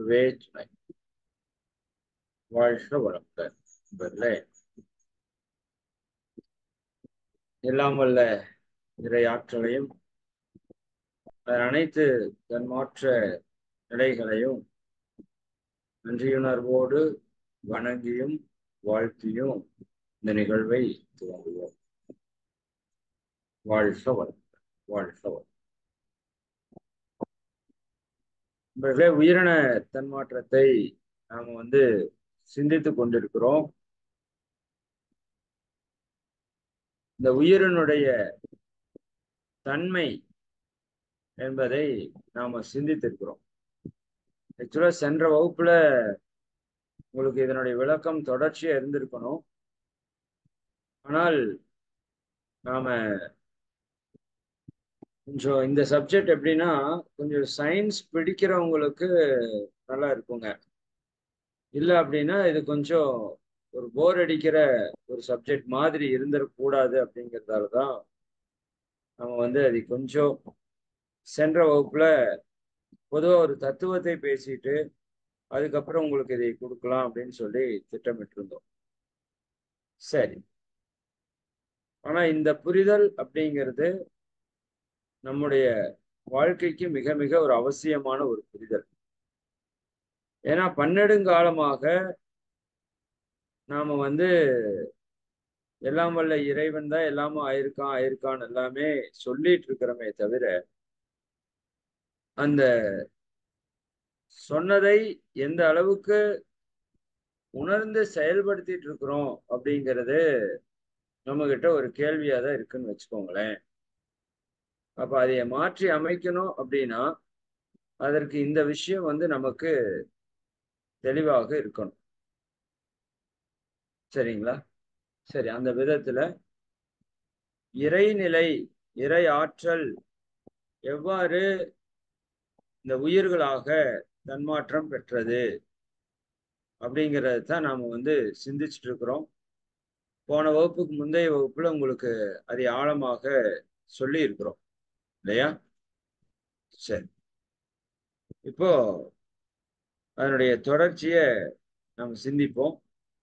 குருவே துணை வாழ்க வளமுடன் நண்பர்களே எல்லாம் வல்ல இறை ஆற்றலையும் அதன் அனைத்து தன்மாற்ற நிலைகளையும் நன்றியுணர்வோடு வணங்கியும் வாழ்த்தியும் இந்த நிகழ்வை துவங்குவோம் வாழ்க வளமுடன் வாழ்க வளம் நண்பர்களே உயிரின தன்மாற்றத்தை நாம வந்து சிந்தித்துக் கொண்டிருக்கிறோம் இந்த உயிரினுடைய தன்மை என்பதை நாம சிந்தித்திருக்கிறோம் ஆக்சுவலா சென்ற வகுப்புல உங்களுக்கு இதனுடைய விளக்கம் தொடர்ச்சியா இருந்திருக்கணும் ஆனால் நாம கொஞ்சம் இந்த சப்ஜெக்ட் எப்படின்னா கொஞ்சம் சயின்ஸ் பிடிக்கிறவங்களுக்கு நல்லா இருக்குங்க இல்லை அப்படின்னா இது கொஞ்சம் ஒரு போர் அடிக்கிற ஒரு சப்ஜெக்ட் மாதிரி இருந்துடக்கூடாது அப்படிங்கிறதால தான் நம்ம வந்து அது கொஞ்சம் சென்ற வகுப்புல பொதுவாக ஒரு தத்துவத்தை பேசிட்டு அதுக்கப்புறம் உங்களுக்கு இதை கொடுக்கலாம் அப்படின்னு சொல்லி திட்டமிட்டு இருந்தோம் சரி ஆனா இந்த புரிதல் அப்படிங்கிறது நம்முடைய வாழ்க்கைக்கு மிக மிக ஒரு அவசியமான ஒரு புரிதல் ஏன்னா பன்னெடுங்காலமாக நாம வந்து எல்லாம் வல்ல இறைவன் தான் எல்லாமும் ஆயிருக்கான் ஆயிருக்கான் எல்லாமே சொல்லிட்டு இருக்கிறோமே தவிர அந்த சொன்னதை எந்த அளவுக்கு உணர்ந்து செயல்படுத்திட்டு இருக்கிறோம் அப்படிங்கிறது நம்ம கிட்ட ஒரு கேள்வியா தான் இருக்குன்னு வச்சுக்கோங்களேன் அப்ப அதைய மாற்றி அமைக்கணும் அப்படின்னா அதற்கு இந்த விஷயம் வந்து நமக்கு தெளிவாக இருக்கணும் சரிங்களா சரி அந்த விதத்துல இறைநிலை இறை ஆற்றல் எவ்வாறு இந்த உயிர்களாக தன்மாற்றம் பெற்றது அப்படிங்கிறத தான் நாம வந்து சிந்திச்சுட்டு இருக்கிறோம் போன வகுப்புக்கு முந்தைய வகுப்புல உங்களுக்கு அதை ஆழமாக சொல்லி இருக்கிறோம் இல்லையா சரி இப்போ அதனுடைய தொடர்ச்சியை நாம் சிந்திப்போம்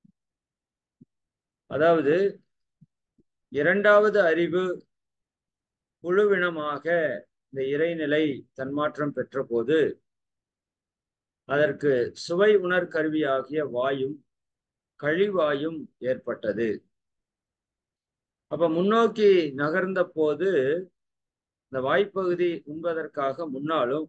அதாவது இரண்டாவது அறிவு குழுவினமாக இந்த இறைநிலை தன்மாற்றம் பெற்ற போது அதற்கு சுவை உணர் கருவியாகிய வாயும் கழிவாயும் ஏற்பட்டது அப்ப முன்னோக்கி நகர்ந்த போது இந்த வாய்ப்பகுதி உண்பதற்காக முன்னாலும்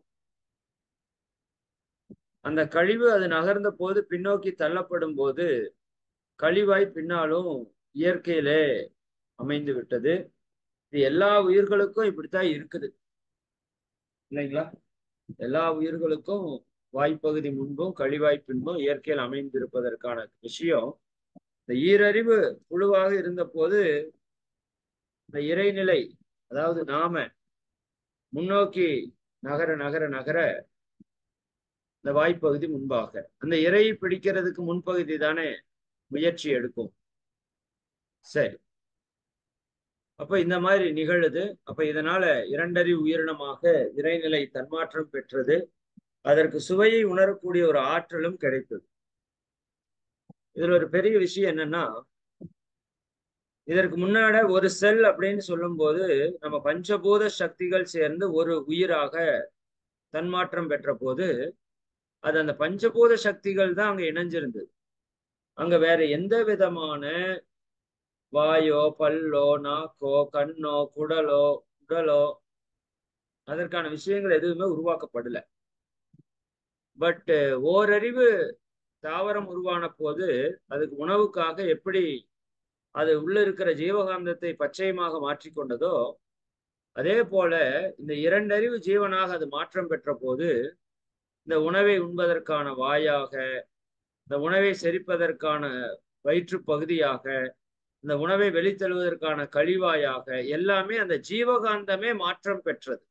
அந்த கழிவு அது நகர்ந்த போது பின்னோக்கி தள்ளப்படும் போது கழிவாய் பின்னாலும் இயற்கையிலே அமைந்து விட்டது இது எல்லா உயிர்களுக்கும் இப்படித்தான் இருக்குது இல்லைங்களா எல்லா உயிர்களுக்கும் வாய்ப்பகுதி முன்பும் கழிவாய் பின்பும் இயற்கையில் அமைந்திருப்பதற்கான விஷயம் இந்த ஈரறிவு குழுவாக இருந்த போது இந்த இறைநிலை அதாவது நாம முன்னோக்கி நகர நகர நகர இந்த வாய்ப்பகுதி முன்பாக அந்த இறையை பிடிக்கிறதுக்கு முன்பகுதி தானே முயற்சி எடுக்கும் சரி அப்ப இந்த மாதிரி நிகழுது அப்ப இதனால இரண்டறிவு உயிரினமாக இறைநிலை தன்மாற்றம் பெற்றது அதற்கு சுவையை உணரக்கூடிய ஒரு ஆற்றலும் கிடைத்தது இதுல ஒரு பெரிய விஷயம் என்னன்னா இதற்கு முன்னாட ஒரு செல் அப்படின்னு சொல்லும் போது நம்ம பஞ்சபூத சக்திகள் சேர்ந்து ஒரு உயிராக தன்மாற்றம் பெற்ற போது அது அந்த பஞ்சபூத சக்திகள் தான் அங்க இணைஞ்சிருந்தது அங்க வேற எந்த விதமான வாயோ பல்லோ நாக்கோ கண்ணோ குடலோ உடலோ அதற்கான விஷயங்கள் எதுவுமே உருவாக்கப்படல பட் ஓரறிவு தாவரம் உருவான போது அதுக்கு உணவுக்காக எப்படி அது உள்ள இருக்கிற ஜீவகாந்தத்தை பச்சையமாக மாற்றிக்கொண்டதோ அதே போல இந்த இரண்டறிவு ஜீவனாக அது மாற்றம் பெற்ற போது இந்த உணவை உண்பதற்கான வாயாக இந்த உணவை செரிப்பதற்கான வயிற்று பகுதியாக இந்த உணவை வெளித்தழுவதற்கான கழிவாயாக எல்லாமே அந்த ஜீவகாந்தமே மாற்றம் பெற்றது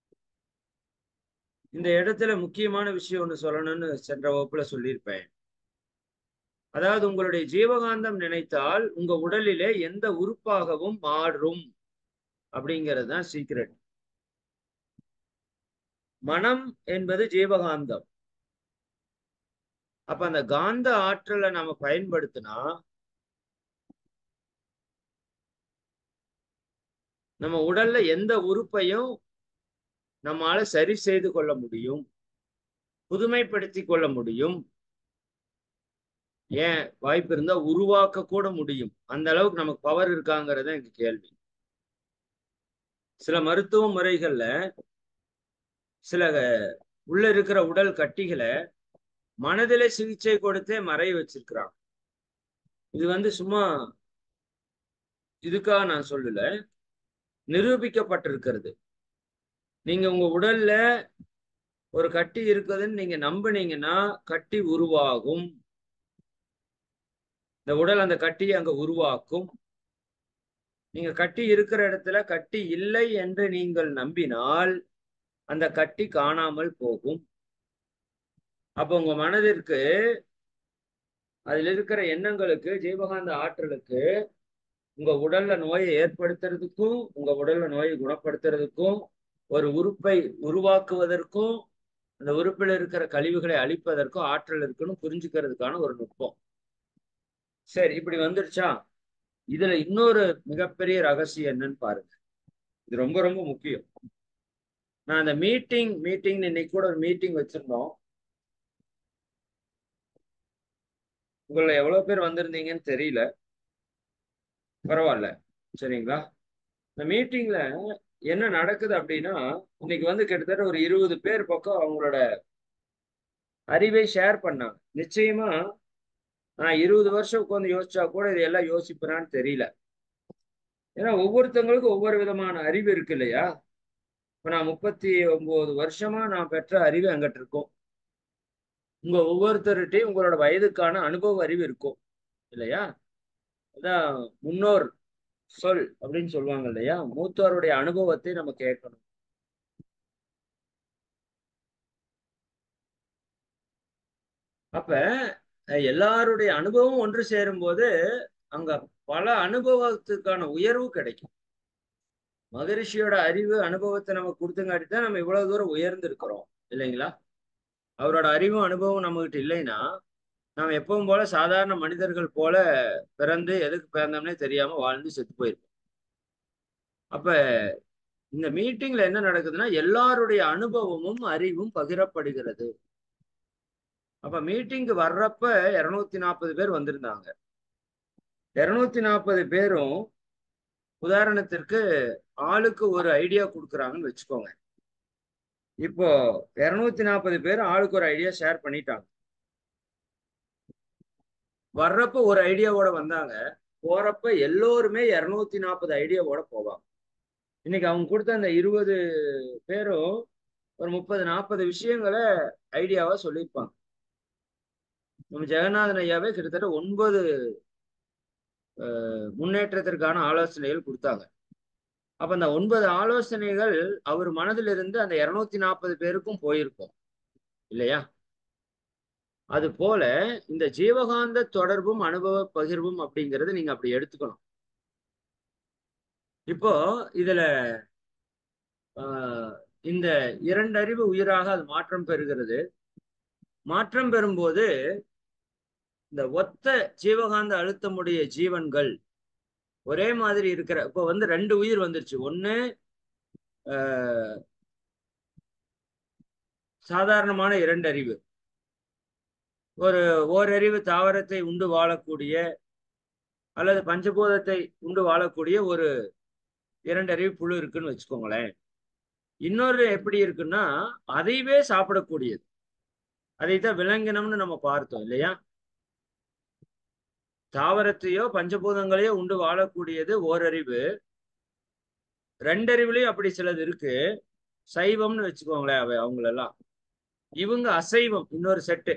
இந்த இடத்துல முக்கியமான விஷயம் ஒன்று சொல்லணும்னு சென்ற வகுப்புல சொல்லியிருப்பேன் அதாவது உங்களுடைய ஜீவகாந்தம் நினைத்தால் உங்க உடலிலே எந்த உறுப்பாகவும் மாறும் அப்படிங்கிறது தான் சீக்ரெட் மனம் என்பது ஜீவகாந்தம் அப்ப அந்த காந்த ஆற்றலை நம்ம பயன்படுத்தினா நம்ம உடல்ல எந்த உறுப்பையும் நம்மால சரி செய்து கொள்ள முடியும் புதுமைப்படுத்தி கொள்ள முடியும் ஏன் வாய்ப்பு இருந்தா உருவாக்க கூட முடியும் அந்த அளவுக்கு நமக்கு பவர் இருக்காங்கிறத எனக்கு கேள்வி சில மருத்துவ முறைகள்ல சில உள்ள இருக்கிற உடல் கட்டிகளை மனதில சிகிச்சை கொடுத்தே மறைய வச்சிருக்கிறாங்க இது வந்து சும்மா இதுக்காக நான் சொல்லல நிரூபிக்கப்பட்டிருக்கிறது நீங்க உங்க உடல்ல ஒரு கட்டி இருக்குதுன்னு நீங்க நம்புனீங்கன்னா கட்டி உருவாகும் இந்த உடல் அந்த கட்டியை அங்க உருவாக்கும் நீங்க கட்டி இருக்கிற இடத்துல கட்டி இல்லை என்று நீங்கள் நம்பினால் அந்த கட்டி காணாமல் போகும் அப்ப உங்க மனதிற்கு அதுல இருக்கிற எண்ணங்களுக்கு ஜீவகாந்த ஆற்றலுக்கு உங்க உடல்ல நோயை ஏற்படுத்துறதுக்கும் உங்க உடல்ல நோயை குணப்படுத்துறதுக்கும் ஒரு உறுப்பை உருவாக்குவதற்கும் அந்த உறுப்பில் இருக்கிற கழிவுகளை அழிப்பதற்கும் ஆற்றல் இருக்குன்னு புரிஞ்சுக்கிறதுக்கான ஒரு நுட்பம் சரி இப்படி வந்துருச்சா இதுல இன்னொரு மிகப்பெரிய ரகசியம் என்னன்னு பாருங்க இது ரொம்ப ரொம்ப முக்கியம் நான் அந்த மீட்டிங் மீட்டிங் இன்னைக்கு கூட ஒரு மீட்டிங் வச்சிருந்தோம் உங்களை எவ்வளவு பேர் வந்திருந்தீங்கன்னு தெரியல பரவாயில்ல சரிங்களா இந்த மீட்டிங்ல என்ன நடக்குது அப்படின்னா இன்னைக்கு வந்து கிட்டத்தட்ட ஒரு இருபது பேர் பக்கம் அவங்களோட அறிவை ஷேர் பண்ணாங்க நிச்சயமா நான் இருபது வருஷம் உட்காந்து யோசிச்சா கூட இதெல்லாம் யோசிப்பேனான்னு தெரியல ஏன்னா ஒவ்வொருத்தவங்களுக்கும் ஒவ்வொரு விதமான அறிவு இருக்கு இல்லையா இப்ப நான் முப்பத்தி ஒன்பது வருஷமா நான் பெற்ற அறிவு அங்கிட்டு இருக்கும் உங்க ஒவ்வொருத்தருட்டையும் உங்களோட வயதுக்கான அனுபவ அறிவு இருக்கும் இல்லையா அதான் முன்னோர் சொல் அப்படின்னு சொல்லுவாங்க இல்லையா மூத்தோருடைய அனுபவத்தை நம்ம கேட்கணும் அப்ப எல்லாருடைய அனுபவம் ஒன்று சேரும் போது அங்க பல அனுபவத்துக்கான உயர்வு கிடைக்கும் மகரிஷியோட அறிவு அனுபவத்தை நம்ம கொடுத்தங்காட்டி தான் நம்ம இவ்வளவு தூரம் உயர்ந்து இருக்கிறோம் இல்லைங்களா அவரோட அறிவும் அனுபவம் நம்மகிட்ட இல்லைன்னா நாம் எப்பவும் போல சாதாரண மனிதர்கள் போல பிறந்து எதுக்கு பிறந்தோம்னே தெரியாம வாழ்ந்து செத்து போயிருப்போம் அப்ப இந்த மீட்டிங்ல என்ன நடக்குதுன்னா எல்லாருடைய அனுபவமும் அறிவும் பகிரப்படுகிறது அப்ப மீட்டிங்கு வர்றப்ப இருநூத்தி நாற்பது பேர் வந்திருந்தாங்க இருநூத்தி நாற்பது பேரும் உதாரணத்திற்கு ஆளுக்கு ஒரு ஐடியா கொடுக்குறாங்கன்னு வச்சுக்கோங்க இப்போ இருநூத்தி நாற்பது பேர் ஆளுக்கு ஒரு ஐடியா ஷேர் பண்ணிட்டாங்க வர்றப்ப ஒரு ஐடியாவோட வந்தாங்க போறப்ப எல்லோருமே இருநூத்தி நாற்பது ஐடியாவோட போவாங்க இன்னைக்கு அவங்க கொடுத்த அந்த இருபது பேரும் ஒரு முப்பது நாற்பது விஷயங்களை ஐடியாவா சொல்லியிருப்பாங்க நம்ம ஜெகநாதன் ஐயாவே கிட்டத்தட்ட ஒன்பது முன்னேற்றத்திற்கான ஆலோசனைகள் கொடுத்தாங்க அப்ப அந்த ஒன்பது ஆலோசனைகள் அவர் மனதில் இருந்து அந்த இருநூத்தி நாற்பது பேருக்கும் போயிருக்கும் இல்லையா அது போல இந்த ஜீவகாந்த தொடர்பும் அனுபவ பகிர்வும் அப்படிங்கிறது நீங்க அப்படி எடுத்துக்கணும் இப்போ இதுல இந்த இரண்டு அறிவு உயிராக அது மாற்றம் பெறுகிறது மாற்றம் பெறும்போது இந்த ஒத்த ஜீவகாந்த அழுத்தமுடைய ஜீவன்கள் ஒரே மாதிரி இருக்கிற இப்போ வந்து ரெண்டு உயிர் வந்துருச்சு ஒண்ணு சாதாரணமான இரண்டு அறிவு ஒரு ஓரறிவு தாவரத்தை உண்டு வாழக்கூடிய அல்லது பஞ்சபூதத்தை உண்டு வாழக்கூடிய ஒரு இரண்டு அறிவு புழு இருக்குன்னு வச்சுக்கோங்களேன் இன்னொரு எப்படி இருக்குன்னா அதைவே சாப்பிடக்கூடியது அதைத்தான் விலங்கினம்னு நம்ம பார்த்தோம் இல்லையா தாவரத்தையோ பஞ்சபூதங்களையோ உண்டு வாழக்கூடியது ஓரறிவு ரெண்டறிவுலயும் அப்படி சிலது இருக்கு சைவம்னு வச்சுக்கோங்களேன் அவை அவங்களெல்லாம் இவங்க அசைவம் இன்னொரு செட்டு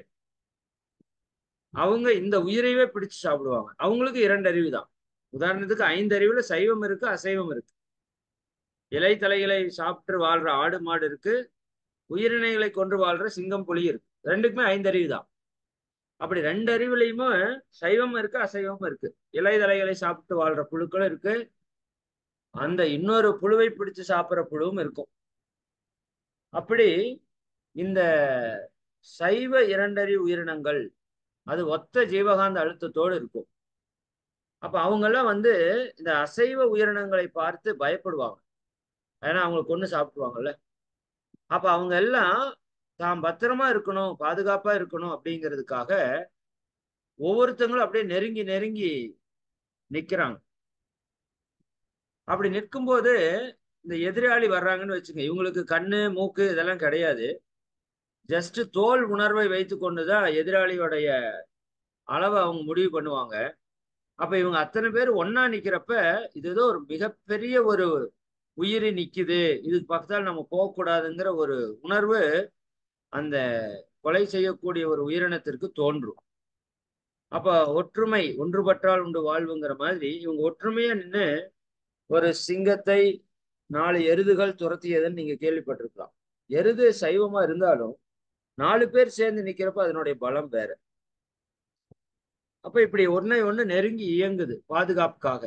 அவங்க இந்த உயிரைவே பிடிச்சு சாப்பிடுவாங்க அவங்களுக்கு இரண்டு அறிவு தான் உதாரணத்துக்கு ஐந்து அறிவுல சைவம் இருக்கு அசைவம் இருக்கு இலை தலைகளை சாப்பிட்டு வாழ்ற ஆடு மாடு இருக்கு உயிரினைகளை கொண்டு வாழ்ற சிங்கம் புலி இருக்கு ரெண்டுக்குமே ஐந்து அறிவு தான் அப்படி ரெண்டு அறிவுலையுமே சைவம் இருக்கு அசைவம் இருக்கு இலை தலைகளை சாப்பிட்டு வாழ்ற புழுக்களும் இருக்கு அந்த இன்னொரு புழுவை பிடிச்சு சாப்பிட்ற புழுவும் இருக்கும் அப்படி இந்த சைவ இரண்டறி உயிரினங்கள் அது ஒத்த ஜீவகாந்த அழுத்தத்தோடு இருக்கும் அப்ப அவங்கெல்லாம் வந்து இந்த அசைவ உயிரினங்களை பார்த்து பயப்படுவாங்க ஏன்னா அவங்களுக்கு கொண்டு சாப்பிடுவாங்கல்ல அப்ப அவங்க எல்லாம் தாம் பத்திரமா இருக்கணும் பாதுகாப்பா இருக்கணும் அப்படிங்கிறதுக்காக ஒவ்வொருத்தங்களும் அப்படியே நெருங்கி நெருங்கி நிக்கிறாங்க அப்படி நிற்கும்போது இந்த எதிராளி வர்றாங்கன்னு வச்சுங்க இவங்களுக்கு கண்ணு மூக்கு இதெல்லாம் கிடையாது ஜஸ்ட் தோல் உணர்வை வைத்து கொண்டுதான் எதிராளியோடைய அளவை அவங்க முடிவு பண்ணுவாங்க அப்ப இவங்க அத்தனை பேர் ஒன்னா நிக்கிறப்ப இது ஏதோ ஒரு மிகப்பெரிய ஒரு உயிரி நிக்குது இதுக்கு பக்கத்தால் நம்ம போகக்கூடாதுங்கிற ஒரு உணர்வு அந்த கொலை செய்யக்கூடிய ஒரு உயிரினத்திற்கு தோன்றும் அப்ப ஒற்றுமை ஒன்றுபட்டால் உண்டு வாழ்வுங்கிற மாதிரி இவங்க ஒற்றுமையா நின்று ஒரு சிங்கத்தை நாலு எருதுகள் துரத்தியதுன்னு நீங்க கேள்விப்பட்டிருக்கலாம் எருது சைவமா இருந்தாலும் நாலு பேர் சேர்ந்து நிக்கிறப்ப அதனுடைய பலம் வேற அப்ப இப்படி ஒன்னை ஒண்ணு நெருங்கி இயங்குது பாதுகாப்புக்காக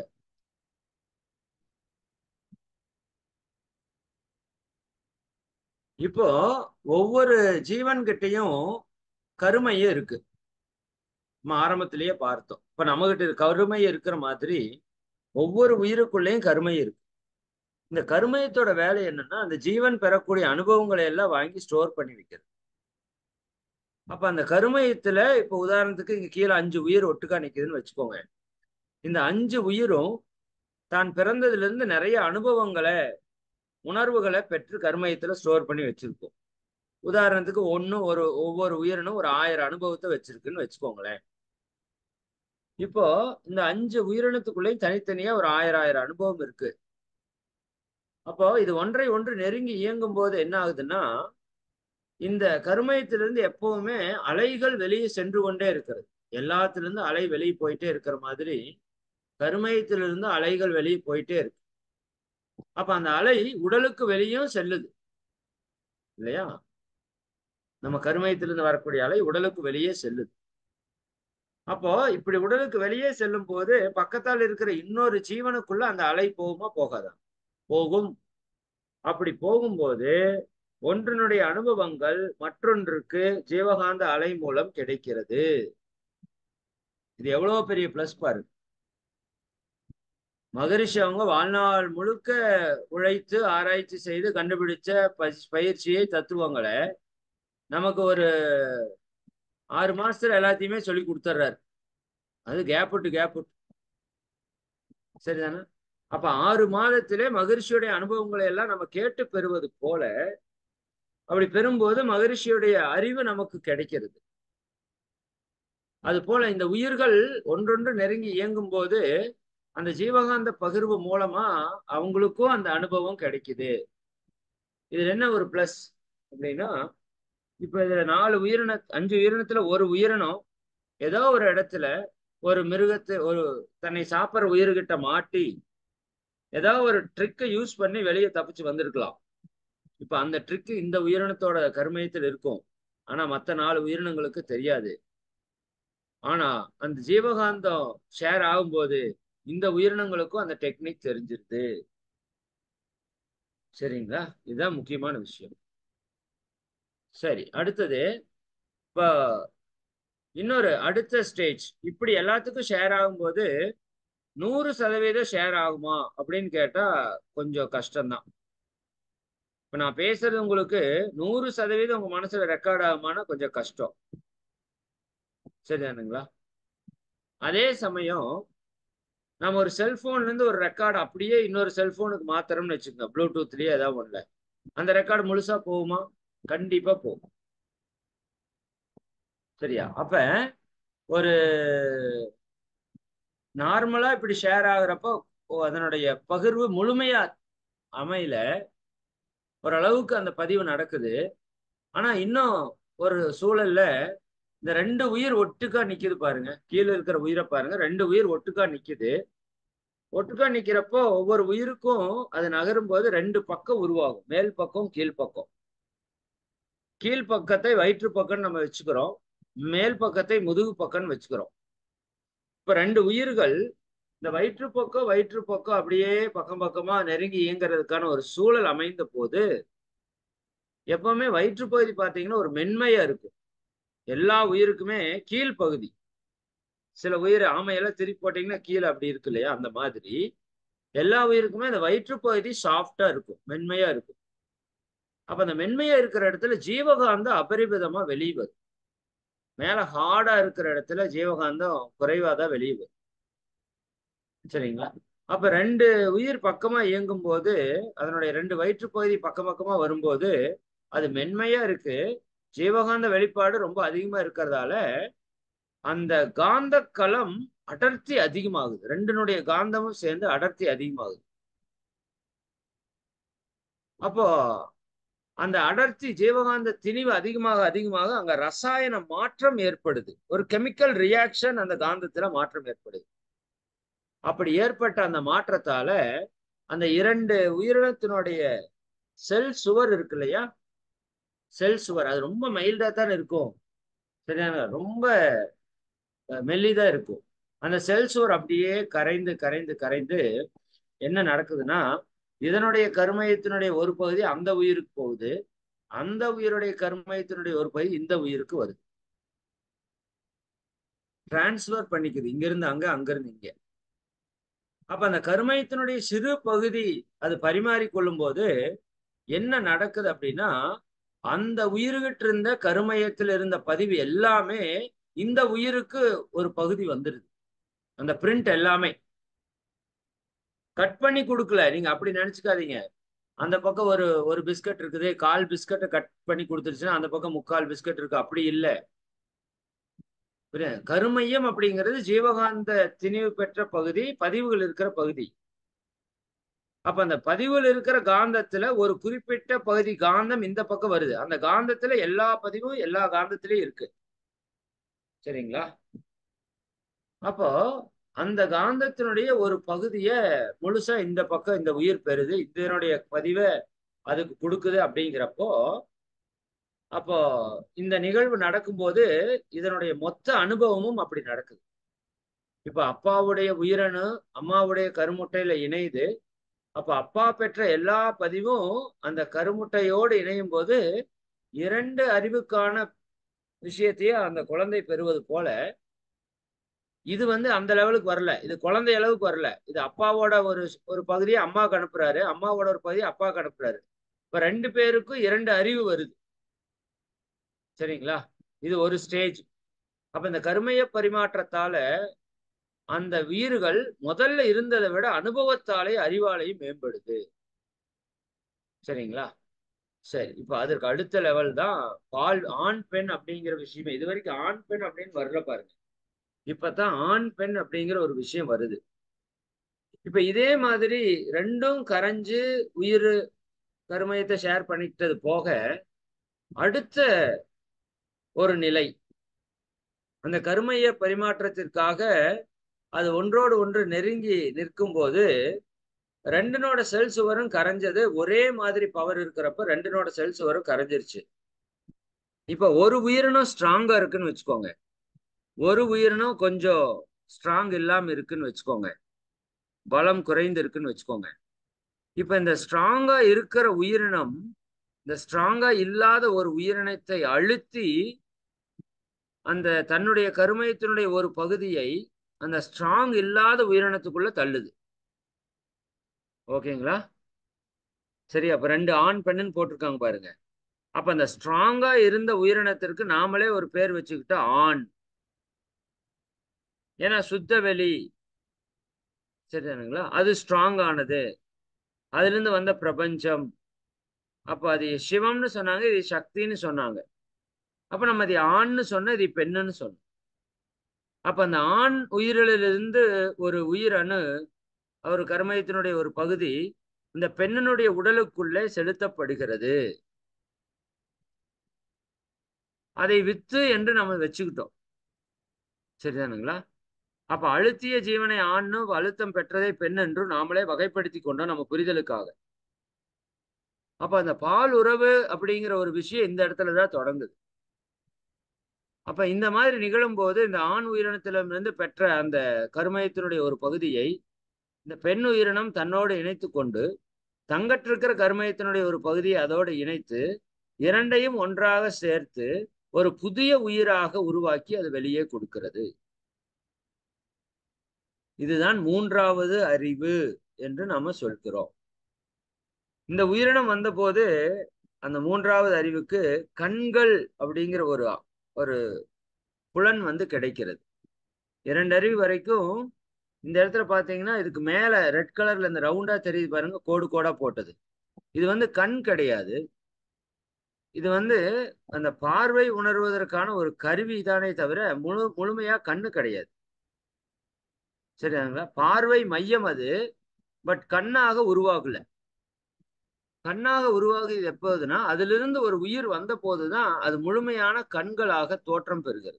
இப்போ ஒவ்வொரு ஜீவன்கிட்டையும் கருமையே இருக்கு நம்ம ஆரம்பத்திலேயே பார்த்தோம் இப்ப நம்ம கிட்ட கருமை இருக்கிற மாதிரி ஒவ்வொரு உயிருக்குள்ளேயும் கருமை இருக்கு இந்த கருமையத்தோட வேலை என்னன்னா அந்த ஜீவன் பெறக்கூடிய அனுபவங்களை எல்லாம் வாங்கி ஸ்டோர் பண்ணி வைக்கிறது அப்ப அந்த கருமையத்துல இப்ப உதாரணத்துக்கு இங்க கீழே அஞ்சு உயிர் ஒட்டுக்கா நிக்குதுன்னு வச்சுக்கோங்க இந்த அஞ்சு உயிரும் தான் பிறந்ததுல இருந்து நிறைய அனுபவங்களை உணர்வுகளை பெற்று கருமையத்துல ஸ்டோர் பண்ணி வச்சிருக்கோம் உதாரணத்துக்கு ஒண்ணு ஒரு ஒவ்வொரு உயிரினும் ஒரு ஆயிரம் அனுபவத்தை வச்சிருக்குன்னு வச்சுக்கோங்களேன் இப்போ இந்த அஞ்சு உயிரினத்துக்குள்ளேயும் தனித்தனியா ஒரு ஆயிரம் ஆயிரம் அனுபவம் இருக்கு அப்போ இது ஒன்றை ஒன்று நெருங்கி இயங்கும் போது என்ன ஆகுதுன்னா இந்த கருமயத்திலிருந்து எப்பவுமே அலைகள் வெளியே சென்று கொண்டே இருக்கிறது எல்லாத்திலிருந்து அலை வெளியே போயிட்டே இருக்கிற மாதிரி கருமயத்திலிருந்து அலைகள் வெளியே போயிட்டே இருக்கு அப்ப அந்த அலை உடலுக்கு வெளியும் செல்லுது இல்லையா நம்ம கருமயத்திலிருந்து வரக்கூடிய அலை உடலுக்கு வெளியே செல்லுது அப்போ இப்படி உடலுக்கு வெளியே செல்லும் போது பக்கத்தால் இருக்கிற இன்னொரு ஜீவனுக்குள்ள அந்த அலை போகுமா போகாதா போகும் அப்படி போகும்போது ஒன்றினுடைய அனுபவங்கள் மற்றொன்றுக்கு ஜீவகாந்த அலை மூலம் கிடைக்கிறது இது எவ்வளவு பெரிய பிளஸ் பாருங்க மகரிஷி அவங்க வாழ்நாள் முழுக்க உழைத்து ஆராய்ச்சி செய்து கண்டுபிடிச்ச பயிற்சியை தத்துவங்களை நமக்கு ஒரு ஆறு மாசத்துல எல்லாத்தையுமே சொல்லி கொடுத்துட்றாரு அது கேப் விட்டு கேப் விட்டு சரிதானே அப்ப ஆறு மாதத்திலே மகரிஷியுடைய அனுபவங்களை எல்லாம் நம்ம கேட்டு பெறுவது போல அப்படி பெறும்போது மகரிஷியுடைய அறிவு நமக்கு கிடைக்கிறது அது போல இந்த உயிர்கள் ஒன்றொன்று நெருங்கி இயங்கும் போது அந்த ஜீவகாந்த பகிர்வு மூலமா அவங்களுக்கும் அந்த அனுபவம் கிடைக்குது இதுல என்ன ஒரு பிளஸ் அப்படின்னா இப்ப இதுல நாலு உயிரின அஞ்சு உயிரினத்துல ஒரு உயிரினம் ஏதோ ஒரு இடத்துல ஒரு மிருகத்தை ஒரு தன்னை சாப்பிட்ற உயிர்கிட்ட மாட்டி ஏதோ ஒரு ட்ரிக்கை யூஸ் பண்ணி வெளியே தப்பிச்சு வந்திருக்கலாம் இப்ப அந்த ட்ரிக்கு இந்த உயிரினத்தோட கருமையத்தில் இருக்கும் ஆனா மற்ற நாலு உயிரினங்களுக்கு தெரியாது ஆனா அந்த ஜீவகாந்தம் ஷேர் ஆகும்போது இந்த உயிரினங்களுக்கும் அந்த டெக்னிக் தெரிஞ்சிருது சரிங்களா இதுதான் முக்கியமான விஷயம் சரி அடுத்தது இப்போ இன்னொரு அடுத்த ஸ்டேஜ் இப்படி எல்லாத்துக்கும் ஷேர் ஆகும்போது நூறு சதவீதம் ஷேர் ஆகுமா அப்படின்னு கேட்டா கொஞ்சம் கஷ்டம்தான் இப்ப நான் பேசுறது உங்களுக்கு நூறு சதவீதம் உங்க மனசுல ரெக்கார்ட் ஆகுமானா கொஞ்சம் கஷ்டம் சரிதானுங்களா அதே சமயம் நம்ம ஒரு செல்போன்ல இருந்து ஒரு ரெக்கார்டு அப்படியே இன்னொரு செல்போனுக்கு மாத்திரம்னு வச்சுக்கோங்க ப்ளூடூத்லயே ஏதாவது ஒண்ணுல அந்த ரெக்கார்டு முழுசா போகுமா கண்டிப்பா போகும் சரியா அப்ப ஒரு நார்மலா இப்படி ஷேர் ஆகுறப்போ அதனுடைய பகிர்வு முழுமையா அமையல ஓரளவுக்கு அந்த பதிவு நடக்குது ஆனா இன்னும் ஒரு சூழல்ல இந்த ரெண்டு உயிர் ஒட்டுக்கா நிக்குது பாருங்க கீழே இருக்கிற உயிரை பாருங்க ரெண்டு உயிர் ஒட்டுக்கா நிக்குது ஒட்டுக்கா நிக்கிறப்போ ஒவ்வொரு உயிருக்கும் அது நகரும் போது ரெண்டு பக்கம் உருவாகும் மேல் பக்கம் கீழ்ப்பக்கம் கீழ் பக்கத்தை வயிற்று பக்கம் நம்ம வச்சுக்கிறோம் மேல் பக்கத்தை முதுகு பக்கம்னு வச்சுக்கிறோம் இப்ப ரெண்டு உயிர்கள் இந்த வயிற்று பக்கம் வயிற்று பக்கம் அப்படியே பக்கம் பக்கமா நெருங்கி இயங்குறதுக்கான ஒரு சூழல் அமைந்த போது எப்பவுமே வயிற்று பகுதி பார்த்தீங்கன்னா ஒரு மென்மையா இருக்கும் எல்லா உயிருக்குமே கீழ்ப்பகுதி சில உயிர் ஆமையெல்லாம் திருப்பி போட்டீங்கன்னா கீழே அப்படி இருக்கு இல்லையா அந்த மாதிரி எல்லா உயிருக்குமே அந்த வயிற்றுப்பகுதி சாஃப்டா இருக்கும் மென்மையா இருக்கும் அப்ப அந்த மென்மையா இருக்கிற இடத்துல ஜீவகாந்தம் அபரிமிதமா வெளியே வரும் மேல ஹார்டா இருக்கிற இடத்துல ஜீவகாந்தம் குறைவா தான் வெளியே வரும் சரிங்களா அப்ப ரெண்டு உயிர் பக்கமா இயங்கும் போது அதனுடைய ரெண்டு வயிற்றுப்பகுதி பக்கம் பக்கமா வரும்போது அது மென்மையா இருக்கு ஜீவகாந்த வெளிப்பாடு ரொம்ப அதிகமா இருக்கிறதால அந்த காந்த களம் அடர்த்தி அதிகமாகுது ரெண்டினுடைய காந்தமும் சேர்ந்து அடர்த்தி அதிகமாகுது அப்போ அந்த அடர்த்தி ஜீவகாந்த திணிவு அதிகமாக அதிகமாக அங்க ரசாயன மாற்றம் ஏற்படுது ஒரு கெமிக்கல் ரியாக்ஷன் அந்த காந்தத்துல மாற்றம் ஏற்படுது அப்படி ஏற்பட்ட அந்த மாற்றத்தால அந்த இரண்டு உயிரினத்தினுடைய செல் சுவர் இருக்கு இல்லையா செல் சுவர் அது ரொம்ப மைல்டா தான் இருக்கும் சரியான ரொம்ப மெல்லிதா இருக்கும் அந்த செல் சுவர் அப்படியே கரைந்து கரைந்து கரைந்து என்ன நடக்குதுன்னா இதனுடைய கருமையத்தினுடைய ஒரு பகுதி அந்த உயிருக்கு போகுது அந்த உயிருடைய கருமையத்தினுடைய ஒரு பகுதி இந்த உயிருக்கு வருது டிரான்ஸ்ஃபர் பண்ணிக்குது இங்கிருந்து அங்க அங்கிருந்து இங்க அப்ப அந்த கருமையத்தினுடைய சிறு பகுதி அது பரிமாறிக்கொள்ளும் போது என்ன நடக்குது அப்படின்னா அந்த உயிருகிட்ட இருந்த கருமையத்தில் இருந்த பதிவு எல்லாமே இந்த உயிருக்கு ஒரு பகுதி வந்துருது அந்த பிரிண்ட் எல்லாமே கட் பண்ணி கொடுக்கல நீங்க அப்படி நினைச்சுக்காதீங்க அந்த பக்கம் ஒரு ஒரு பிஸ்கட் இருக்குது கால் பிஸ்கட்டை கட் பண்ணி கொடுத்துருச்சுன்னா அந்த பக்கம் முக்கால் பிஸ்கட் இருக்கு அப்படி இல்லை கருமையம் அப்படிங்கிறது ஜீவகாந்த திணிவு பெற்ற பகுதி பதிவுகள் இருக்கிற பகுதி அப்ப அந்த பதிவுகள் இருக்கிற காந்தத்துல ஒரு குறிப்பிட்ட பகுதி காந்தம் இந்த பக்கம் வருது அந்த காந்தத்துல எல்லா பதிவும் எல்லா காந்தத்திலயும் இருக்கு சரிங்களா அப்போ அந்த காந்தத்தினுடைய ஒரு பகுதிய முழுசா இந்த பக்கம் இந்த உயிர் பெறுது இதனுடைய பதிவை அதுக்கு கொடுக்குது அப்படிங்கிறப்போ அப்போ இந்த நிகழ்வு நடக்கும்போது இதனுடைய மொத்த அனுபவமும் அப்படி நடக்குது இப்ப அப்பாவுடைய உயிரணு அம்மாவுடைய கருமுட்டையில இணையுது அப்ப அப்பா பெற்ற எல்லா பதிவும் அந்த கருமுட்டையோடு இணையும் போது இரண்டு அறிவுக்கான விஷயத்தையே அந்த குழந்தை பெறுவது போல இது வந்து அந்த லெவலுக்கு வரல இது குழந்தை அளவுக்கு வரல இது அப்பாவோட ஒரு ஒரு பகுதியை அம்மாவுக்கு அனுப்புறாரு அம்மாவோட ஒரு பகுதியை அப்பாவுக்கு அனுப்புறாரு இப்ப ரெண்டு பேருக்கும் இரண்டு அறிவு வருது சரிங்களா இது ஒரு ஸ்டேஜ் அப்ப இந்த கருமைய பரிமாற்றத்தால அந்த உயிர்கள் முதல்ல இருந்ததை விட அனுபவத்தாலே அறிவாலையும் மேம்படுது சரிங்களா சரி இப்ப அதற்கு அடுத்த லெவல் தான் பால் ஆண் பெண் அப்படிங்கிற விஷயமே இது வரைக்கும் ஆண் பெண் அப்படின்னு வரல பாருங்க இப்பதான் ஆண் பெண் அப்படிங்கிற ஒரு விஷயம் வருது இப்ப இதே மாதிரி ரெண்டும் கரைஞ்சு உயிர் கருமையத்தை ஷேர் பண்ணிக்கிட்டது போக அடுத்த ஒரு நிலை அந்த கருமைய பரிமாற்றத்திற்காக அது ஒன்றோடு ஒன்று நெருங்கி நிற்கும் போது ரெண்டினோட செல் சுவரும் கரைஞ்சது ஒரே மாதிரி பவர் இருக்கிறப்ப ரெண்டினோட செல் சுவரும் கரைஞ்சிருச்சு இப்ப ஒரு உயிரினம் ஸ்ட்ராங்கா இருக்குன்னு வச்சுக்கோங்க ஒரு உயிரினம் கொஞ்சம் ஸ்ட்ராங் இல்லாம இருக்குன்னு வச்சுக்கோங்க பலம் குறைந்து இருக்குன்னு வச்சுக்கோங்க இப்ப இந்த ஸ்ட்ராங்கா இருக்கிற உயிரினம் இந்த ஸ்ட்ராங்கா இல்லாத ஒரு உயிரினத்தை அழுத்தி அந்த தன்னுடைய கருமையத்தினுடைய ஒரு பகுதியை அந்த ஸ்ட்ராங் இல்லாத உயிரினத்துக்குள்ள தள்ளுது ஓகேங்களா சரி அப்ப ரெண்டு ஆண் பெண்ணுன்னு போட்டிருக்காங்க பாருங்க அப்ப அந்த ஸ்ட்ராங்கா இருந்த உயிரினத்திற்கு நாமளே ஒரு பேர் வச்சுக்கிட்டா ஆண் ஏன்னா சுத்த வெளி சரிதானுங்களா அது ஸ்ட்ராங் ஆனது அதுல இருந்து வந்த பிரபஞ்சம் அப்ப அது சிவம்னு சொன்னாங்க இது சக்தின்னு சொன்னாங்க அப்ப நம்ம அது ஆண்னு சொன்ன இது பெண்ணுன்னு சொன்னோம் அப்ப அந்த ஆண் உயிரிலிருந்து ஒரு உயிர் அணு அவர் கர்மயத்தினுடைய ஒரு பகுதி இந்த பெண்ணினுடைய உடலுக்குள்ளே செலுத்தப்படுகிறது அதை வித்து என்று நம்ம வச்சுக்கிட்டோம் சரிதானுங்களா அப்ப அழுத்திய ஜீவனை ஆண்னு அழுத்தம் பெற்றதை பெண் என்றும் நாமளே வகைப்படுத்தி கொண்டோம் நம்ம புரிதலுக்காக அப்ப அந்த பால் உறவு அப்படிங்கிற ஒரு விஷயம் இந்த இடத்துலதான் தொடங்குது அப்ப இந்த மாதிரி நிகழும் போது இந்த ஆண் உயிரினத்திலிருந்து பெற்ற அந்த கருமயத்தினுடைய ஒரு பகுதியை இந்த பெண் உயிரினம் தன்னோடு இணைத்து கொண்டு தங்கற்றிருக்கிற கருமயத்தினுடைய ஒரு பகுதியை அதோடு இணைத்து இரண்டையும் ஒன்றாக சேர்த்து ஒரு புதிய உயிராக உருவாக்கி அது வெளியே கொடுக்கிறது இதுதான் மூன்றாவது அறிவு என்று நாம சொல்கிறோம் இந்த உயிரினம் வந்தபோது அந்த மூன்றாவது அறிவுக்கு கண்கள் அப்படிங்கிற ஒரு ஒரு புலன் வந்து கிடைக்கிறது இரண்டு அறிவு வரைக்கும் இந்த இடத்துல பாத்தீங்கன்னா இதுக்கு மேல ரெட் கலர்ல இந்த ரவுண்டா தெரியுது பாருங்க கோடு கோடா போட்டது இது வந்து கண் கிடையாது இது வந்து அந்த பார்வை உணர்வதற்கான ஒரு கருவி தானே தவிர முழு முழுமையா கண்ணு கிடையாது சரிங்களா பார்வை மையம் அது பட் கண்ணாக உருவாகல கண்ணாக உருவாகுது எப்போதுன்னா அதிலிருந்து ஒரு உயிர் வந்த போதுதான் அது முழுமையான கண்களாக தோற்றம் பெறுகிறது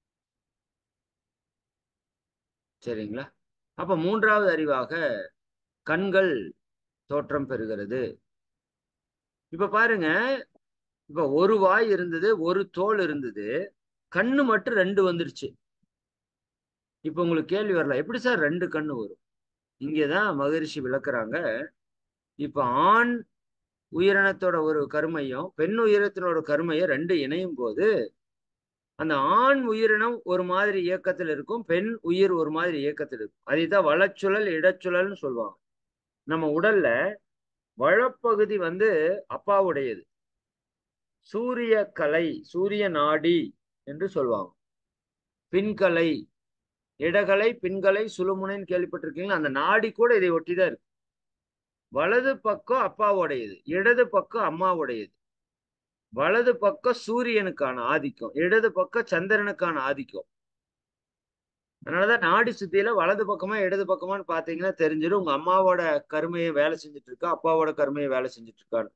சரிங்களா அப்ப மூன்றாவது அறிவாக கண்கள் தோற்றம் பெறுகிறது இப்ப பாருங்க இப்ப ஒரு வாய் இருந்தது ஒரு தோல் இருந்தது கண்ணு மட்டும் ரெண்டு வந்துருச்சு இப்ப உங்களுக்கு கேள்வி வரலாம் எப்படி சார் ரெண்டு கண்ணு வரும் இங்கதான் மகரிஷி விளக்குறாங்க இப்ப ஆண் உயிரினத்தோட ஒரு கருமையும் பெண் உயிரினத்தினோட கருமையும் ரெண்டு இணையும் போது அந்த ஆண் உயிரினம் ஒரு மாதிரி இயக்கத்தில் இருக்கும் பெண் உயிர் ஒரு மாதிரி இயக்கத்தில் இருக்கும் அதைத்தான் வளச்சுழல் இடச்சுழல்னு சொல்லுவாங்க நம்ம உடல்ல வளப்பகுதி வந்து அப்பாவுடையது சூரிய கலை சூரிய நாடி என்று சொல்லுவாங்க பின்கலை இடகலை பின்கலை சுழுமுனைன்னு கேள்விப்பட்டிருக்கீங்களா அந்த நாடி கூட இதை ஒட்டிதான் இருக்கு வலது பக்கம் அப்பாவுடையது இடது பக்கம் அம்மாவுடையது வலது பக்கம் சூரியனுக்கான ஆதிக்கம் இடது பக்கம் சந்திரனுக்கான ஆதிக்கம் அதனாலதான் நாடி சுத்தியில வலது பக்கமா இடது பக்கமான்னு பாத்தீங்கன்னா தெரிஞ்சிடும் உங்க அம்மாவோட கருமையை வேலை செஞ்சுட்டு இருக்கா அப்பாவோட கருமையை வேலை செஞ்சுட்டு இருக்கான்னு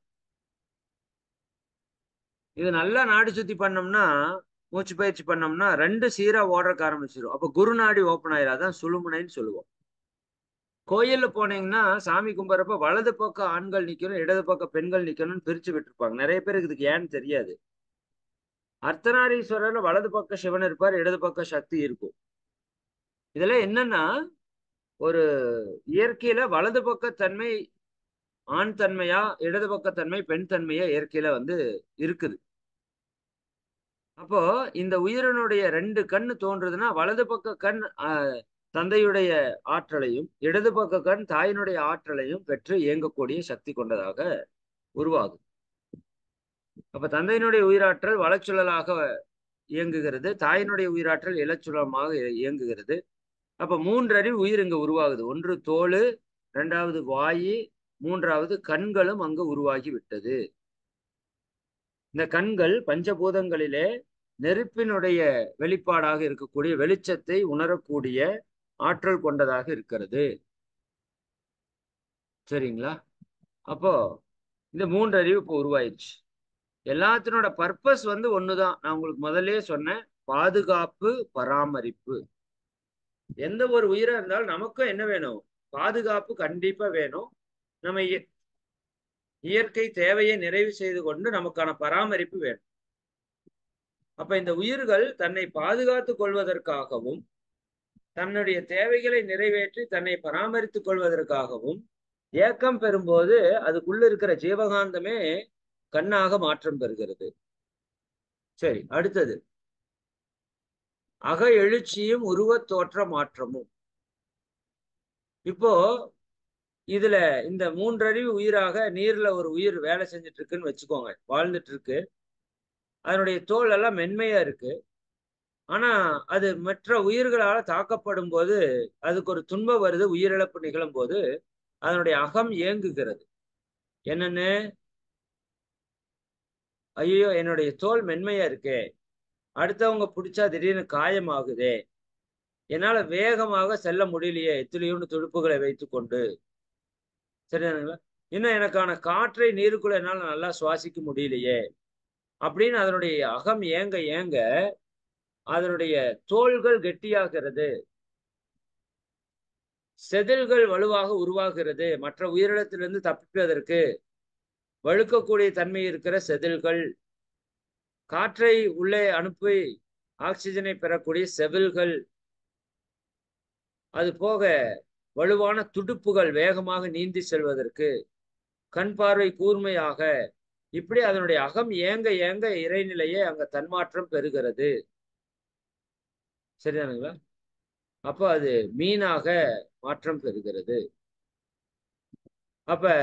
இது நல்லா நாடி சுத்தி பண்ணோம்னா மூச்சு பயிற்சி பண்ணோம்னா ரெண்டு சீரா ஓடுறக்க ஆரம்பிச்சிடும் அப்ப குரு நாடி ஓப்பன் ஆயிரும் அதான் சுழுமுனைன்னு சொல்லுவோம் கோயில்ல போனீங்கன்னா சாமி கும்பிட்றப்ப வலது பக்கம் ஆண்கள் நிக்கணும் இடது பக்கம் பெண்கள் நிக்கணும்னு பிரிச்சு விட்டுருப்பாங்க நிறைய பேருக்கு இதுக்கு ஏன்னு தெரியாது அர்த்தநாரீஸ்வரர்ல வலது பக்கம் சிவன் இருப்பார் இடது பக்கம் சக்தி இருக்கும் இதுல என்னன்னா ஒரு இயற்கையில வலது பக்க தன்மை ஆண் தன்மையா இடது பக்க தன்மை பெண் தன்மையா இயற்கையில வந்து இருக்குது அப்போ இந்த உயிரினுடைய ரெண்டு கண்ணு தோன்றுதுன்னா வலது பக்க கண் தந்தையுடைய ஆற்றலையும் இடது பக்க கண் தாயினுடைய ஆற்றலையும் பெற்று இயங்கக்கூடிய சக்தி கொண்டதாக உருவாகும் அப்ப தந்தையினுடைய உயிராற்றல் வளச்சுழலாக இயங்குகிறது தாயினுடைய உயிராற்றல் இலச்சுழலமாக இயங்குகிறது அப்ப மூன்றறிவு உயிர் இங்க உருவாகுது ஒன்று தோல் இரண்டாவது வாயு மூன்றாவது கண்களும் அங்கு உருவாகி விட்டது இந்த கண்கள் பஞ்சபூதங்களிலே நெருப்பினுடைய வெளிப்பாடாக இருக்கக்கூடிய வெளிச்சத்தை உணரக்கூடிய ஆற்றல் கொண்டதாக இருக்கிறது சரிங்களா அப்போ இந்த மூன்று அறிவு இப்போ உருவாயிடுச்சு எல்லாத்தினோட பர்பஸ் வந்து ஒண்ணுதான் நான் உங்களுக்கு முதல்ல சொன்னேன் பாதுகாப்பு பராமரிப்பு எந்த ஒரு உயிரா இருந்தாலும் நமக்கும் என்ன வேணும் பாதுகாப்பு கண்டிப்பா வேணும் நம்ம இயற்கை தேவையை நிறைவு செய்து கொண்டு நமக்கான பராமரிப்பு வேணும் அப்ப இந்த உயிர்கள் தன்னை பாதுகாத்துக் கொள்வதற்காகவும் தன்னுடைய தேவைகளை நிறைவேற்றி தன்னை பராமரித்துக் கொள்வதற்காகவும் ஏக்கம் பெறும்போது அதுக்குள்ள இருக்கிற ஜீவகாந்தமே கண்ணாக மாற்றம் பெறுகிறது சரி அடுத்தது அக எழுச்சியும் உருவத் தோற்ற மாற்றமும் இப்போ இதுல இந்த மூன்றறிவு உயிராக நீர்ல ஒரு உயிர் வேலை செஞ்சுட்டு இருக்குன்னு வச்சுக்கோங்க வாழ்ந்துட்டு இருக்கு அதனுடைய தோல் எல்லாம் மென்மையா இருக்கு ஆனா அது மற்ற உயிர்களால தாக்கப்படும் போது அதுக்கு ஒரு துன்பம் வருது உயிரிழப்பு நிகழும் போது அதனுடைய அகம் இயங்குகிறது என்னன்னு ஐயோ என்னுடைய தோல் மென்மையா இருக்கே அடுத்தவங்க பிடிச்சா திடீர்னு காயமாகுதே என்னால வேகமாக செல்ல முடியலையே எத்திலையோன்னு துடுப்புகளை வைத்து கொண்டு சரிதானுங்களா இன்னும் எனக்கான காற்றை நீருக்குள்ள என்னால் நல்லா சுவாசிக்க முடியலையே அப்படின்னு அதனுடைய அகம் ஏங்க ஏங்க அதனுடைய தோள்கள் கெட்டியாகிறது செதில்கள் வலுவாக உருவாகிறது மற்ற உயிரினத்திலிருந்து தப்பிப்பதற்கு வழுக்கக்கூடிய தன்மை இருக்கிற செதில்கள் காற்றை உள்ளே அனுப்பி ஆக்சிஜனை பெறக்கூடிய செவில்கள் அது போக வலுவான துடுப்புகள் வேகமாக நீந்தி செல்வதற்கு கண் பார்வை கூர்மையாக இப்படி அதனுடைய அகம் ஏங்க ஏங்க இறைநிலையே அங்க தன்மாற்றம் பெறுகிறது சரிதானுங்களா அப்ப அது மீனாக மாற்றம் பெறுகிறது அப்ப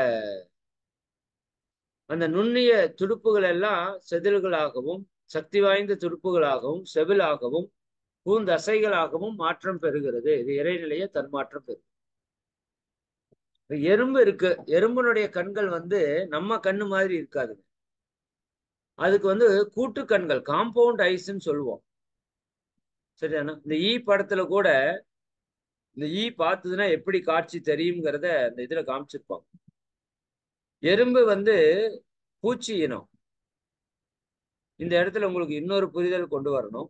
அந்த நுண்ணிய துடுப்புகள் எல்லாம் செதில்களாகவும் சக்தி வாய்ந்த துடுப்புகளாகவும் செவிலாகவும் பூந்தசைகளாகவும் மாற்றம் பெறுகிறது இது இறைநிலைய தன்மாற்றம் பெறும் எறும்பு இருக்கு எறும்புனுடைய கண்கள் வந்து நம்ம கண்ணு மாதிரி இருக்காதுங்க அதுக்கு வந்து கூட்டு கண்கள் காம்பவுண்ட் ஐஸ்ன்னு சொல்லுவோம் சரிதானா இந்த ஈ படத்துல கூட இந்த ஈ பார்த்ததுன்னா எப்படி காட்சி தெரியுங்கிறத இந்த இதுல காமிச்சிருப்பாங்க எறும்பு வந்து பூச்சி இனம் இந்த இடத்துல உங்களுக்கு இன்னொரு புரிதல் கொண்டு வரணும்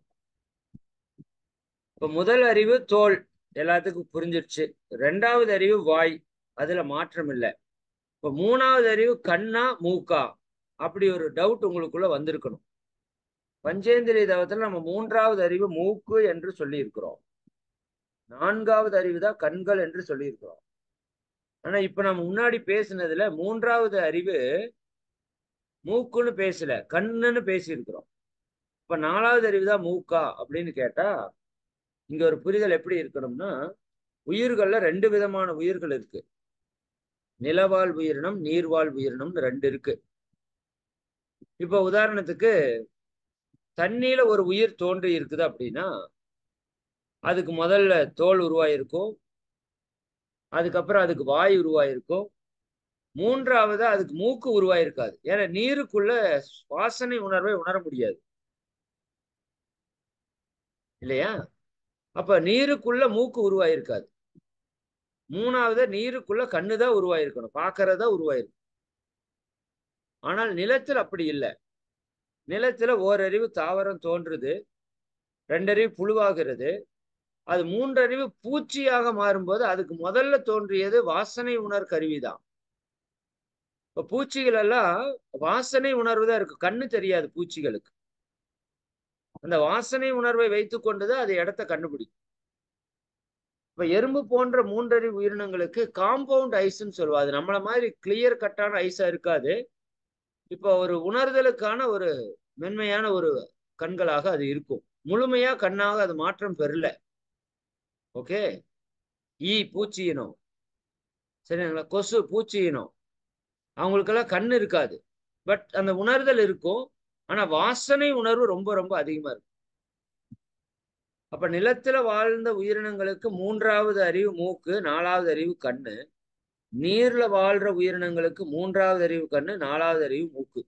இப்ப முதல் அறிவு தோல் எல்லாத்துக்கும் புரிஞ்சிருச்சு ரெண்டாவது அறிவு வாய் அதுல மாற்றம் இல்லை இப்ப மூணாவது அறிவு கண்ணா மூக்கா அப்படி ஒரு டவுட் உங்களுக்குள்ள வந்திருக்கணும் பஞ்சேந்திரிய தவத்துல நம்ம மூன்றாவது அறிவு மூக்கு என்று சொல்லி இருக்கிறோம் நான்காவது அறிவு தான் கண்கள் என்று சொல்லியிருக்கிறோம் ஆனா இப்ப நம்ம முன்னாடி பேசினதுல மூன்றாவது அறிவு மூக்குன்னு பேசல கண்ணுன்னு பேசியிருக்கிறோம் இப்ப நாலாவது அறிவு தான் மூக்கா அப்படின்னு கேட்டா இங்க ஒரு புரிதல் எப்படி இருக்கணும்னா உயிர்கள்ல ரெண்டு விதமான உயிர்கள் இருக்கு நிலவாழ் உயிரினம் நீர்வாழ் உயிரினம்னு ரெண்டு இருக்கு இப்ப உதாரணத்துக்கு தண்ணியில ஒரு உயிர் தோன்றி இருக்குது அப்படின்னா அதுக்கு முதல்ல தோல் உருவாயிருக்கும் அதுக்கப்புறம் அதுக்கு வாய் உருவாயிருக்கும் மூன்றாவது அதுக்கு மூக்கு உருவாயிருக்காது ஏன்னா நீருக்குள்ள வாசனை உணர்வை உணர முடியாது இல்லையா அப்ப நீருக்குள்ள மூக்கு உருவாயிருக்காது மூணாவது நீருக்குள்ள கண்ணுதான் உருவாயிருக்கணும் பார்க்கறதா உருவாயிருக்கும் ஆனால் நிலத்தில் அப்படி இல்லை நிலத்துல ஓரறிவு தாவரம் தோன்றுது ரெண்டறிவு புழுவாகிறது அது மூன்றறிவு பூச்சியாக மாறும்போது அதுக்கு முதல்ல தோன்றியது வாசனை உணர் கருவிதான் இப்ப பூச்சிகள் எல்லாம் வாசனை உணர்வு தான் இருக்கு கண்ணு தெரியாது பூச்சிகளுக்கு அந்த வாசனை உணர்வை வைத்துக் கொண்டுதான் அது இடத்த கண்டுபிடிக்கும் இப்ப எறும்பு போன்ற மூன்றறிவு உயிரினங்களுக்கு காம்பவுண்ட் ஐஸ்ன்னு சொல்லுவா அது நம்மள மாதிரி கிளியர் கட்டான ஐஸா இருக்காது இப்போ ஒரு உணர்தலுக்கான ஒரு மென்மையான ஒரு கண்களாக அது இருக்கும் முழுமையா கண்ணாக அது மாற்றம் பெறல ஓகே ஈ பூச்சி இனம் சரிங்களா கொசு பூச்சி இனம் அவங்களுக்கெல்லாம் கண் இருக்காது பட் அந்த உணர்தல் இருக்கும் ஆனா வாசனை உணர்வு ரொம்ப ரொம்ப அதிகமா இருக்கும் அப்ப நிலத்துல வாழ்ந்த உயிரினங்களுக்கு மூன்றாவது அறிவு மூக்கு நாலாவது அறிவு கண்ணு நீர்ல வாழ்ற உயிரினங்களுக்கு மூன்றாவது அறிவு கண்ணு நாலாவது அறிவு மூக்கு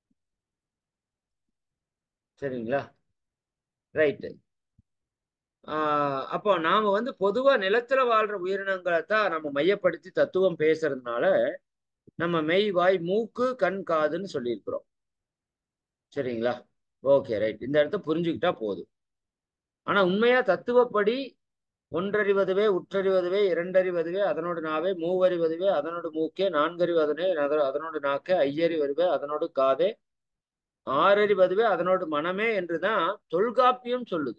சரிங்களா ரைட்டு ஆஹ் அப்போ நாம வந்து பொதுவா நிலத்துல வாழ்ற உயிரினங்களை தான் நம்ம மையப்படுத்தி தத்துவம் பேசுறதுனால நம்ம மெய் வாய் மூக்கு கண் காதுன்னு சொல்லியிருக்கிறோம் சரிங்களா ஓகே ரைட் இந்த இடத்த புரிஞ்சுக்கிட்டா போதும் ஆனா உண்மையா தத்துவப்படி ஒன்றறிவதுவே உற்றறிவதுவே இரண்டறிவதுவே அதனோடு நாவே மூவறிவதுவே அதனோடு மூக்கே நான்கறிவதனே அதனோடு நாக்கே ஐயறிவதுவே அதனோடு காதே ஆறறிவதுவே அதனோடு மனமே என்றுதான் தொல்காப்பியம் சொல்லுது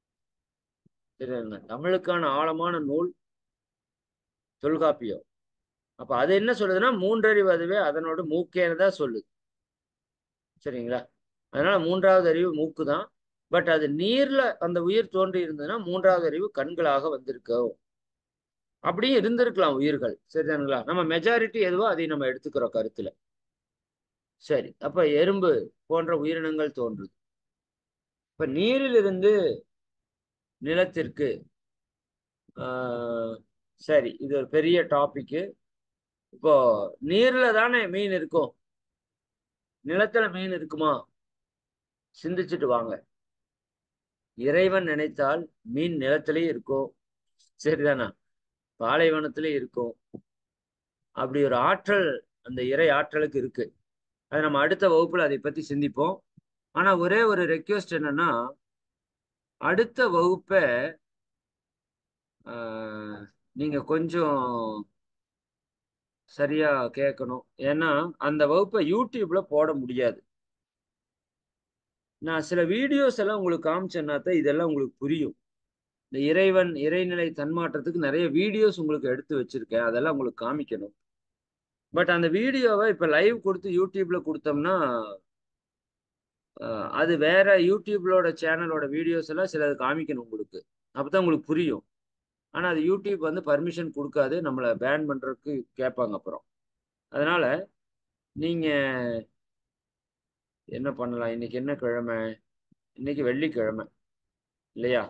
தமிழுக்கான ஆழமான நூல் தொல்காப்பியம் அப்ப அது என்ன சொல்லுதுன்னா மூன்றறிவதுவே அதனோடு மூக்கேன்னு தான் சொல்லுது சரிங்களா அதனால மூன்றாவது அறிவு மூக்கு தான் பட் அது நீர்ல அந்த உயிர் தோன்றி இருந்ததுன்னா மூன்றாவது அறிவு கண்களாக வந்திருக்கும் அப்படியும் இருந்திருக்கலாம் உயிர்கள் சரிதானுங்களா நம்ம மெஜாரிட்டி எதுவோ அதை நம்ம எடுத்துக்கிறோம் கருத்துல சரி அப்ப எறும்பு போன்ற உயிரினங்கள் தோன்றுது இப்ப நீரிலிருந்து நிலத்திற்கு சரி இது ஒரு பெரிய டாபிக்கு இப்போ நீர்ல தானே மீன் இருக்கும் நிலத்துல மீன் இருக்குமா சிந்திச்சுட்டு வாங்க இறைவன் நினைத்தால் மீன் நிலத்திலேயே இருக்கும் சரிதானா பாலைவனத்திலே இருக்கும் அப்படி ஒரு ஆற்றல் அந்த இறை ஆற்றலுக்கு இருக்கு அது நம்ம அடுத்த வகுப்புல அதை பத்தி சிந்திப்போம் ஆனா ஒரே ஒரு ரெக்வெஸ்ட் என்னன்னா அடுத்த வகுப்பை நீங்க கொஞ்சம் சரியா கேட்கணும் ஏன்னா அந்த வகுப்பை யூடியூப்ல போட முடியாது நான் சில வீடியோஸ் எல்லாம் உங்களுக்கு காமிச்சேன்னா தான் இதெல்லாம் உங்களுக்கு புரியும் இந்த இறைவன் இறைநிலை தன்மாற்றத்துக்கு நிறைய வீடியோஸ் உங்களுக்கு எடுத்து வச்சிருக்கேன் அதெல்லாம் உங்களுக்கு காமிக்கணும் பட் அந்த வீடியோவை இப்ப லைவ் கொடுத்து யூடியூப்ல கொடுத்தோம்னா அஹ், அது வேற யூடியூப்லோட சேனலோட வீடியோஸ் எல்லாம் சிலது காமிக்கணும் உங்களுக்கு அப்பதான் உங்களுக்கு புரியும் ஆனா அது யூடியூப் வந்து பர்மிஷன் கொடுக்காது நம்மளை பேன் பண்றதுக்கு கேட்பாங்க அப்புறம் அதனால நீங்க என்ன பண்ணலாம் இன்னைக்கு என்ன கிழமை இன்னைக்கு வெள்ளிக்கிழமை இல்லையா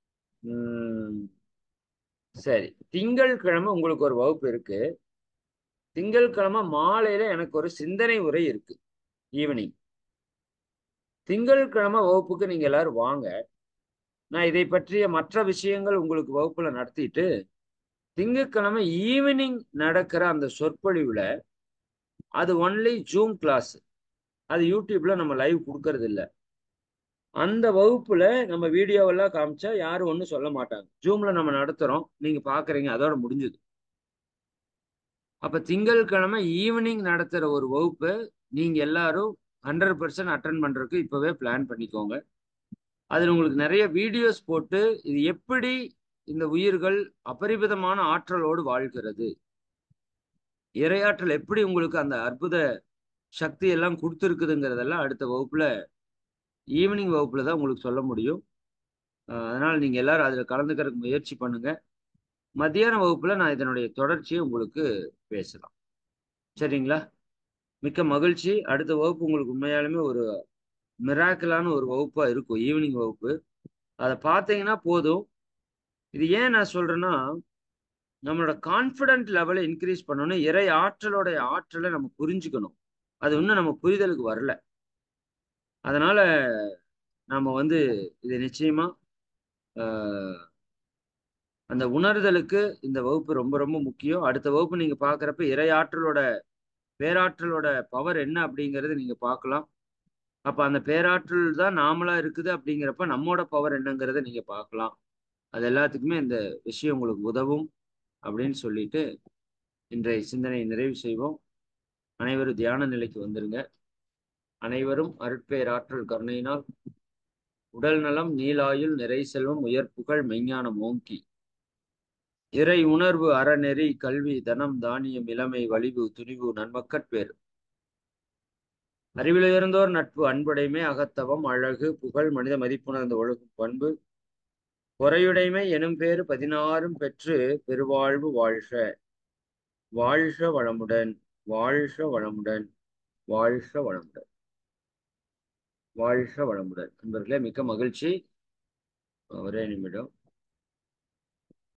ம், சரி திங்கட்கிழமை உங்களுக்கு ஒரு வகுப்பு இருக்கு திங்கட்கிழமை மாலையில எனக்கு ஒரு சிந்தனை உரை இருக்கு ஈவினிங் திங்கட்கிழமை வகுப்புக்கு நீங்க எல்லாரும் வாங்க நான் இதை பற்றிய மற்ற விஷயங்கள் உங்களுக்கு வகுப்புல நடத்திட்டு திங்கட்கிழமை ஈவினிங் நடக்கிற அந்த சொற்பொழிவுல அது ஒன்லி ஜூம் கிளாஸ் அது யூடியூப்ல நம்ம லைவ் கொடுக்கறது இல்ல அந்த வகுப்புல நம்ம வீடியோவெல்லாம் காமிச்சா யாரும் ஒன்றும் சொல்ல மாட்டாங்க ஜூம்ல நம்ம நடத்துறோம் நீங்க பாக்குறீங்க அதோட முடிஞ்சது அப்ப திங்கட்கிழமை ஈவினிங் நடத்துற ஒரு வகுப்பு நீங்க எல்லாரும் ஹண்ட்ரட் பர்சன்ட் அட்டன் பண்றதுக்கு இப்பவே பிளான் பண்ணிக்கோங்க அதில் உங்களுக்கு நிறைய வீடியோஸ் போட்டு இது எப்படி இந்த உயிர்கள் அபரிமிதமான ஆற்றலோடு வாழ்கிறது இரையாற்றல் எப்படி உங்களுக்கு அந்த அற்புத சக்தி எல்லாம் கொடுத்துருக்குதுங்கிறதெல்லாம் அடுத்த வகுப்புல ஈவினிங் வகுப்புல தான் உங்களுக்கு சொல்ல முடியும் அஹ் அதனால நீங்க எல்லாரும் அதில் கலந்துக்கிறதுக்கு முயற்சி பண்ணுங்க மத்தியான வகுப்புல நான் இதனுடைய தொடர்ச்சியை உங்களுக்கு பேசலாம் சரிங்களா மிக்க மகிழ்ச்சி அடுத்த வகுப்பு உங்களுக்கு உண்மையாலுமே ஒரு மிராக்கிளான ஒரு வகுப்பா இருக்கும் ஈவினிங் வகுப்பு அதை பார்த்தீங்கன்னா போதும் இது ஏன் நான் சொல்றேன்னா நம்மளோட கான்ஃபிடென்ட் லெவலை இன்க்ரீஸ் பண்ணணும் இறை ஆற்றலோட ஆற்றலை நம்ம புரிஞ்சுக்கணும் அது இன்னும் நம்ம புரிதலுக்கு வரல அதனால நாம வந்து இது நிச்சயமா ஆஹ், அந்த உணர்தலுக்கு இந்த வகுப்பு ரொம்ப ரொம்ப முக்கியம் அடுத்த வகுப்பு நீங்க பாக்குறப்ப இறை ஆற்றலோட பேராற்றலோட பவர் என்ன அப்படிங்கறது நீங்க பார்க்கலாம் அப்ப அந்த பேராற்றல் தான் நாமளா இருக்குது அப்படிங்கிறப்ப நம்மோட பவர் என்னங்கிறத நீங்க பார்க்கலாம் அது எல்லாத்துக்குமே இந்த விஷயம் உங்களுக்கு உதவும் அப்படின்னு சொல்லிட்டு இன்றைய சிந்தனையை நிறைவு செய்வோம் அனைவரும் தியான நிலைக்கு வந்துருங்க அனைவரும் அருட்பேராற்றல் கருணையினால் உடல் நலம் நீலாயுள் நிறை செல்வம் உயர்ப்புகள் மெஞ்ஞானம் ஓங்கி இறை உணர்வு அறநெறி கல்வி தனம் தானியம் இளமை வலிவு துணிவு நன்மக்கட்பேர் அறிவிலுயர்ந்தோர் நட்பு அன்புடைமை அகத்தவம் அழகு புகழ் மனித மதிப்புணர்ந்த ஒழுகும் பண்பு பொறையுடைமை எனும் பேறு பதினாறும் பெற்று பெருவாழ்வு வாழ்க வாழ்க வளமுடன் வாழ்க வளமுடன் வாழ்க வளமுடன் வாழ்க வளமுடன் நண்பர்களே மிக்க மகிழ்ச்சி ஒரே நிமிடம்